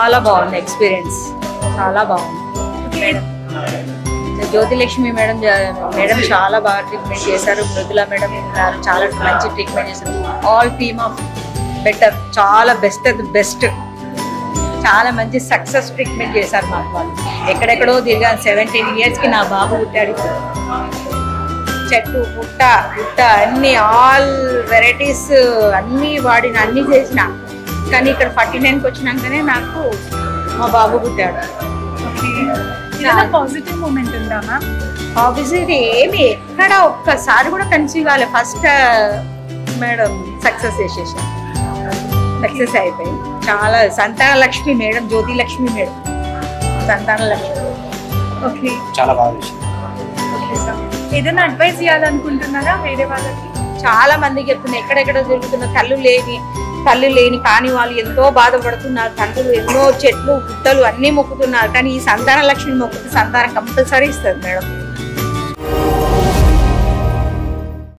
చాలా బాగుంది ఎక్స్పీరియన్స్ చాలా బాగుంది మేడం జ్యోతిలక్ష్మి మేడం జ- మేడం చాలా బాగా ట్రీట్మెంట్ చేశారు మృదుల మేడం ఉన్నారు చాలా మంచి ట్రీట్మెంట్ చేశారు ఆల్ టీమ్ ఆఫ్ బెటర్ చాలా బెస్ట్ బెస్ట్ చాలా మంచి సక్సెస్ ట్రీట్మెంట్ చేశారు మాకు వాళ్ళు ఎక్కడెక్కడో తిరిగాను సెవెంటీన్ ఇయర్స్కి నా బాబు పుట్టాడు ఇప్పుడు చెట్టు పుట్ట పుట్ట అన్ని ఆల్ వెరైటీస్ అన్నీ వాడిన అన్నీ చేసిన కానీ ఇక్కడ ఫార్టీ నైన్కి వచ్చినాకనే నాకు మా బాబు పుట్టాడు ఏదైనా పాజిటివ్ మూమెంట్ ఉందా మ్యామ్ ఆబ్వియస్లీ ఏమి ఎక్కడ ఒక్కసారి కూడా కన్సీవ్ కాలే ఫస్ట్ మేడం సక్సెస్ చేసేసాం సక్సెస్ అయిపోయింది చాలా Santhana Lakshmi madam Jyothi Lakshmi madam Santhana Lakshmi okay చాలా బాగా చేసింది ఓకే సార్ ఏదైనా అడ్వైస్ ఇవ్వాలనుకుంటున్నారా వేరే వాళ్ళకి చాలా మందికి చెప్తున్నారు ఎక్కడెక్కడ జరుగుతున్న తల్లు లేని తల్లు లేని కాని వాళ్ళు ఎంతో బాధపడుతున్నారు తండ్రులు ఎన్నో చెట్లు గుట్టలు అన్నీ మొక్కుతున్నారు కానీ ఈ సంతాన లక్ష్మి మొక్కుతే సంతానం కంపల్సరీ ఇస్తుంది మేడం